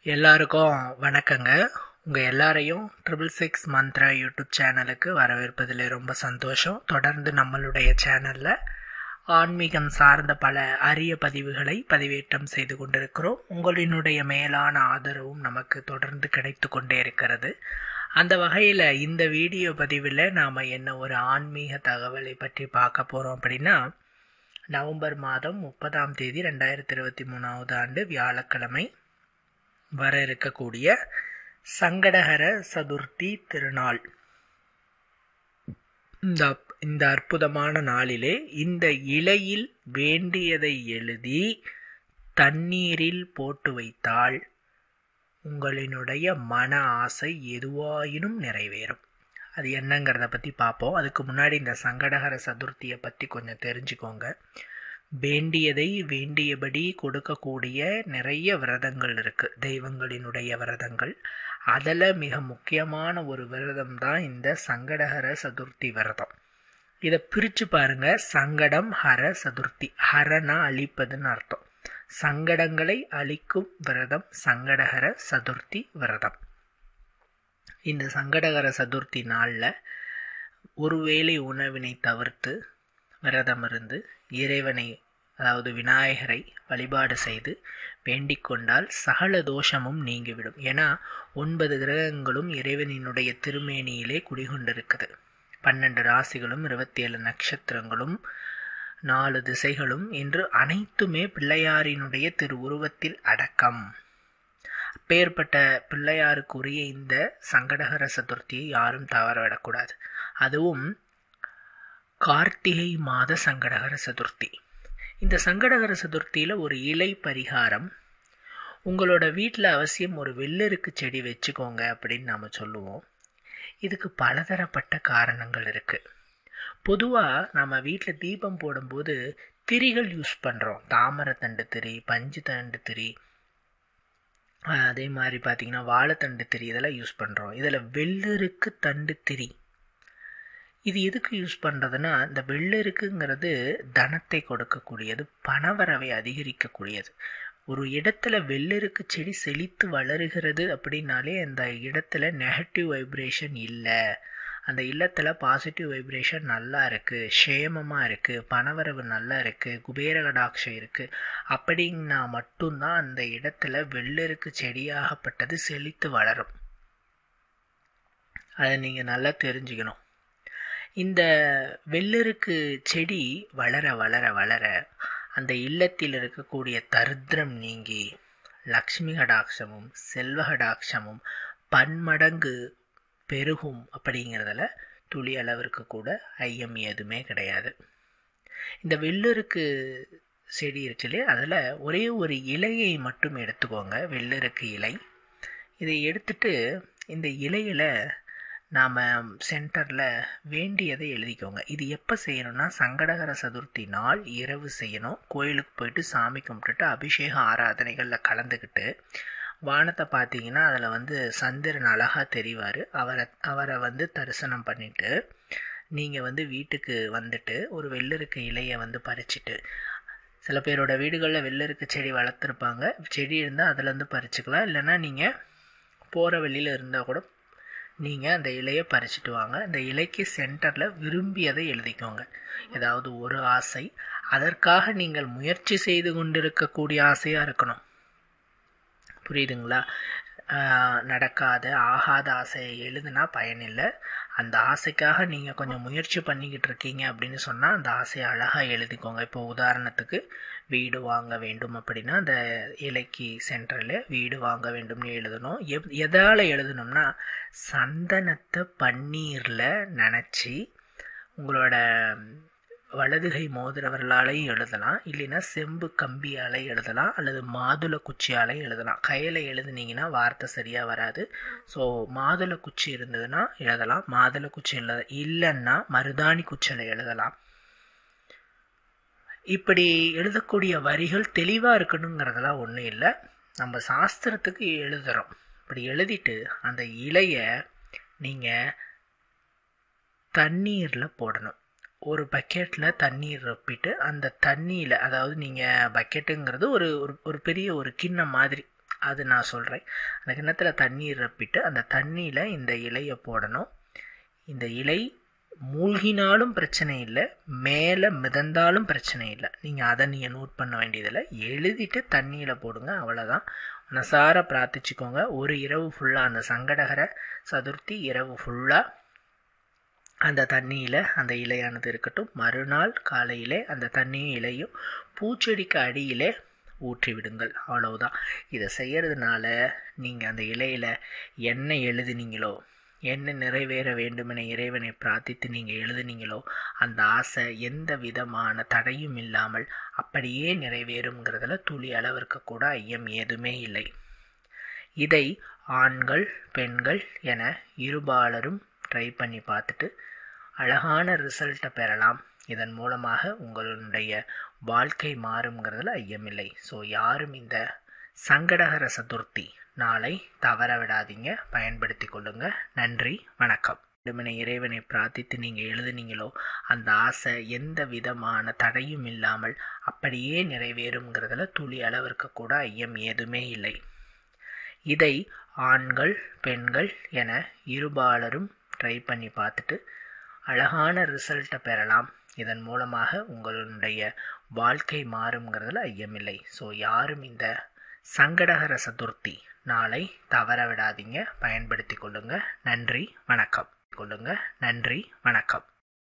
எல்லாருக்கும் வணக்கங்க உங்கள் எல்லாரையும் ட்ரிபிள் சிக்ஸ் மந்த்ரா யூடியூப் சேனலுக்கு வரவேற்பதில் ரொம்ப சந்தோஷம் தொடர்ந்து நம்மளுடைய சேனலில் ஆன்மீகம் சார்ந்த பல அரிய பதிவுகளை பதிவேற்றம் செய்து கொண்டிருக்கிறோம் உங்களினுடைய மேலான ஆதரவும் நமக்கு தொடர்ந்து கிடைத்து கொண்டே இருக்கிறது அந்த வகையில் இந்த வீடியோ பதிவில் நாம் என்ன ஒரு ஆன்மீக தகவலை பற்றி பார்க்க போகிறோம் அப்படின்னா நவம்பர் மாதம் முப்பதாம் தேதி ரெண்டாயிரத்தி இருபத்தி மூணாவது ஆண்டு வியாழக்கிழமை வர இருக்கக்கூடிய சங்கடஹர சதுர்த்தி திருநாள் இந்த இந்த அற்புதமான நாளிலே இந்த இலையில் வேண்டியதை எழுதி தண்ணீரில் போட்டு வைத்தால் உங்களினுடைய மன ஆசை எதுவாயினும் நிறைவேறும் அது என்னங்கிறத பற்றி பார்ப்போம் அதுக்கு முன்னாடி இந்த சங்கடகர சதுர்த்தியை பற்றி கொஞ்சம் தெரிஞ்சுக்கோங்க வேண்டியதை வேண்டியபடி கொடுக்கக்கூடிய நிறைய விரதங்கள் இருக்குது தெய்வங்களினுடைய விரதங்கள் அதில் மிக முக்கியமான ஒரு விரதம் தான் இந்த சங்கடஹர சதுர்த்தி விரதம் இதை பிரித்து பாருங்க சங்கடம் ஹர சதுர்த்தி ஹரனா அழிப்பதுன்னு அர்த்தம் சங்கடங்களை அழிக்கும் விரதம் சங்கடஹர சதுர்த்தி விரதம் இந்த சங்கடகர சதுர்த்தி நாளில் ஒருவேளை உணவினை தவிர்த்து விரதம் இருந்து இறைவனை அதாவது விநாயகரை வழிபாடு செய்து வேண்டிக் கொண்டால் சகல தோஷமும் நீங்கிவிடும் ஏன்னா ஒன்பது கிரகங்களும் இறைவனினுடைய திருமேனியிலே குடிகொண்டிருக்குது பன்னெண்டு ராசிகளும் இருபத்தி ஏழு நட்சத்திரங்களும் நாலு திசைகளும் என்று அனைத்துமே பிள்ளையாரினுடைய திரு உருவத்தில் அடக்கம் அப்பேற்பட்ட பிள்ளையாருக்குரிய இந்த சங்கடகர சதுர்த்தியை யாரும் தவற விடக்கூடாது அதுவும் கார்த்திகை மாத சங்கடகர சதுர்த்தி இந்த சங்கடகர சதுர்த்தியில் ஒரு இலை பரிகாரம் உங்களோட வீட்டில் அவசியம் ஒரு வெள்ளருக்கு செடி வச்சுக்கோங்க அப்படின்னு நாம் சொல்லுவோம் இதுக்கு பலதரப்பட்ட காரணங்கள் இருக்குது பொதுவாக நம்ம வீட்டில் தீபம் போடும்போது திரிகள் யூஸ் பண்ணுறோம் தாமரை தண்டு திரி பஞ்சு தண்டு திரி அதே மாதிரி பார்த்திங்கன்னா வாழைத்தண்டு திரி இதெல்லாம் யூஸ் பண்ணுறோம் இதில் வெள்ளருக்கு தண்டு திரி இது எதுக்கு யூஸ் பண்ணுறதுன்னா இந்த வெள்ளருக்குங்கிறது தனத்தை கொடுக்கக்கூடியது பணவரவை அதிகரிக்கக்கூடியது ஒரு இடத்துல வெள்ளருக்கு செடி செழித்து வளருகிறது அப்படின்னாலே அந்த இடத்துல நெகட்டிவ் வைப்ரேஷன் இல்லை அந்த இல்லத்தில் பாசிட்டிவ் வைப்ரேஷன் நல்லா இருக்குது க்ஷேமமாக இருக்குது பணவரவு நல்லா இருக்குது குபேர கடாட்சம் இருக்குது அப்படின்னா மட்டும்தான் அந்த இடத்துல வெள்ளருக்கு செடியாகப்பட்டது செழித்து வளரும் அதை நீங்கள் நல்லா தெரிஞ்சுக்கணும் இந்த வெள்ளருக்கு செடி வளர வளர வளர அந்த இல்லத்தில் இருக்கக்கூடிய தரித்திரம் நீங்கி லக்ஷ்மி கடாட்சமும் செல்வ கடாட்சமும் பன்மடங்கு பெருகும் அப்படிங்கிறதுல துளி அளவிற்கு கூட ஐயம் எதுவுமே கிடையாது இந்த வெள்ளருக்கு செடி இருக்குல்லையே அதில் ஒரே ஒரு இலையை மட்டும் எடுத்துக்கோங்க வெள்ளருக்கு இலை இதை எடுத்துட்டு இந்த இலையில் நாம் சென்டரில் வேண்டியதை எழுதிக்கோங்க இது எப்போ செய்யணும்னா சங்கடகர சதுர்த்தி நாள் இரவு செய்யணும் கோயிலுக்கு போயிட்டு சாமி கும்பிட்டுட்டு அபிஷேக ஆராதனைகளில் கலந்துக்கிட்டு வானத்தை பார்த்தீங்கன்னா அதில் வந்து சந்திரன் அழகாக தெரிவார் அவரை அவரை வந்து தரிசனம் பண்ணிவிட்டு நீங்கள் வந்து வீட்டுக்கு வந்துட்டு ஒரு வெள்ளருக்கு இலையை வந்து பறிச்சுட்டு சில பேரோட வீடுகளில் வெள்ளருக்கு செடி வளர்த்துருப்பாங்க செடி இருந்தால் அதுலேருந்து பறிச்சுக்கலாம் இல்லைன்னா நீங்கள் போகிற வெளியில் இருந்தால் கூட நீங்கள் அந்த இலையை பறிச்சுட்டு வாங்க அந்த இலைக்கு சென்டரில் விரும்பியதை எழுதிக்கோங்க ஏதாவது ஒரு ஆசை அதற்காக நீங்கள் முயற்சி செய்து கொண்டிருக்கக்கூடிய ஆசையாக இருக்கணும் புரியுதுங்களா நடக்காத ஆகாத ஆசையை எழுதுனா பயனில்லை அந்த ஆசைக்காக நீங்கள் கொஞ்சம் முயற்சி பண்ணிக்கிட்டு இருக்கீங்க அப்படின்னு சொன்னால் அந்த ஆசையை அழகாக எழுதிக்கோங்க இப்போ உதாரணத்துக்கு வீடு வாங்க வேண்டும் அப்படின்னா அந்த இலைக்கு சென்டரில் வீடு வாங்க வேண்டும்னு எழுதணும் எப் எதால் எழுதணும்னா சந்தனத்தை பன்னீரில் நினச்சி உங்களோட வலதுகை மோதிரவர்களாலையும் எழுதலாம் இல்லைன்னா செம்பு கம்பியால் எழுதலாம் அல்லது மாதுளை குச்சியால் எழுதலாம் கையில் எழுதுனீங்கன்னா வார்த்தை சரியாக வராது ஸோ மாதுளை குச்சி இருந்ததுன்னா எழுதலாம் மாதுளை குச்சி எழுத இல்லைன்னா மருதாணி குச்சியில் எழுதலாம் இப்படி எழுதக்கூடிய வரிகள் தெளிவாக இருக்கணுங்கிறதெல்லாம் ஒன்றும் இல்லை நம்ம சாஸ்திரத்துக்கு எழுதுகிறோம் இப்படி எழுதிட்டு அந்த இலையை நீங்கள் தண்ணீரில் போடணும் ஒரு பக்கெட்டில் தண்ணீர் ரொப்பிட்டு அந்த தண்ணியில் அதாவது நீங்கள் பக்கெட்டுங்கிறது ஒரு ஒரு ஒரு பெரிய ஒரு கிண்ணம் மாதிரி அது நான் சொல்கிறேன் அந்த கிண்ணத்தில் தண்ணீர் ரப்பிட்டு அந்த தண்ணியில் இந்த இலையை போடணும் இந்த இலை மூழ்கினாலும் பிரச்சனை இல்லை மேலே மிதந்தாலும் பிரச்சனை இல்லை நீங்கள் அதை நீங்கள் நோட் பண்ண வேண்டியதில்லை எழுதிட்டு தண்ணியில் போடுங்க அவ்வளோதான் மனசார பிரார்த்திச்சுக்கோங்க ஒரு இரவு ஃபுல்லாக அந்த சங்கடகர சதுர்த்தி இரவு ஃபுல்லாக அந்த தண்ணியில் அந்த இலையானது இருக்கட்டும் மறுநாள் காலையிலே அந்த தண்ணியும் இலையும் பூச்செடிக்கு அடியிலே ஊற்றி விடுங்கள் அவ்வளவுதான் இதை செய்கிறதுனால நீங்கள் அந்த இலையில் என்ன எழுதுனீங்களோ என்ன நிறைவேற வேண்டுமென இறைவனை பிரார்த்தித்து நீங்கள் எழுதுனீங்களோ அந்த ஆசை எந்த விதமான தடையும் இல்லாமல் அப்படியே நிறைவேறுங்கிறதுல துளி அளவிற்கு கூட ஐயம் ஏதுமே இல்லை இதை ஆண்கள் பெண்கள் என இருபாலரும் ட்ரை பண்ணி பார்த்துட்டு அழகான ரிசல்ட்டை பெறலாம் இதன் மூலமாக உங்களுடைய வாழ்க்கை மாறுங்கிறதுல ஐயமில்லை ஸோ யாரும் இந்த சங்கடகர சதுர்த்தி நாளை தவற விடாதீங்க பயன்படுத்தி கொள்ளுங்க நன்றி வணக்கம் வேண்டுமென இறைவனை பிரார்த்தித்து நீங்கள் எழுதுனீங்களோ அந்த ஆசை எந்த விதமான தடையும் இல்லாமல் அப்படியே நிறைவேறுங்கிறதுல துளி அளவிற்கு கூட ஐயம் ஏதுமே இல்லை இதை ஆண்கள் பெண்கள் என இருபாலரும் ட்ரை பண்ணி பார்த்துட்டு அழகான ரிசல்ட்டை பெறலாம் இதன் மூலமாக உங்களுடைய வாழ்க்கை மாறுங்கிறதுல ஐயமில்லை ஸோ யாரும் இந்த சங்கடகர சதுர்த்தி நாளை தவற விடாதீங்க பயன்படுத்தி கொள்ளுங்க நன்றி வணக்கம் கொள்ளுங்க நன்றி வணக்கம்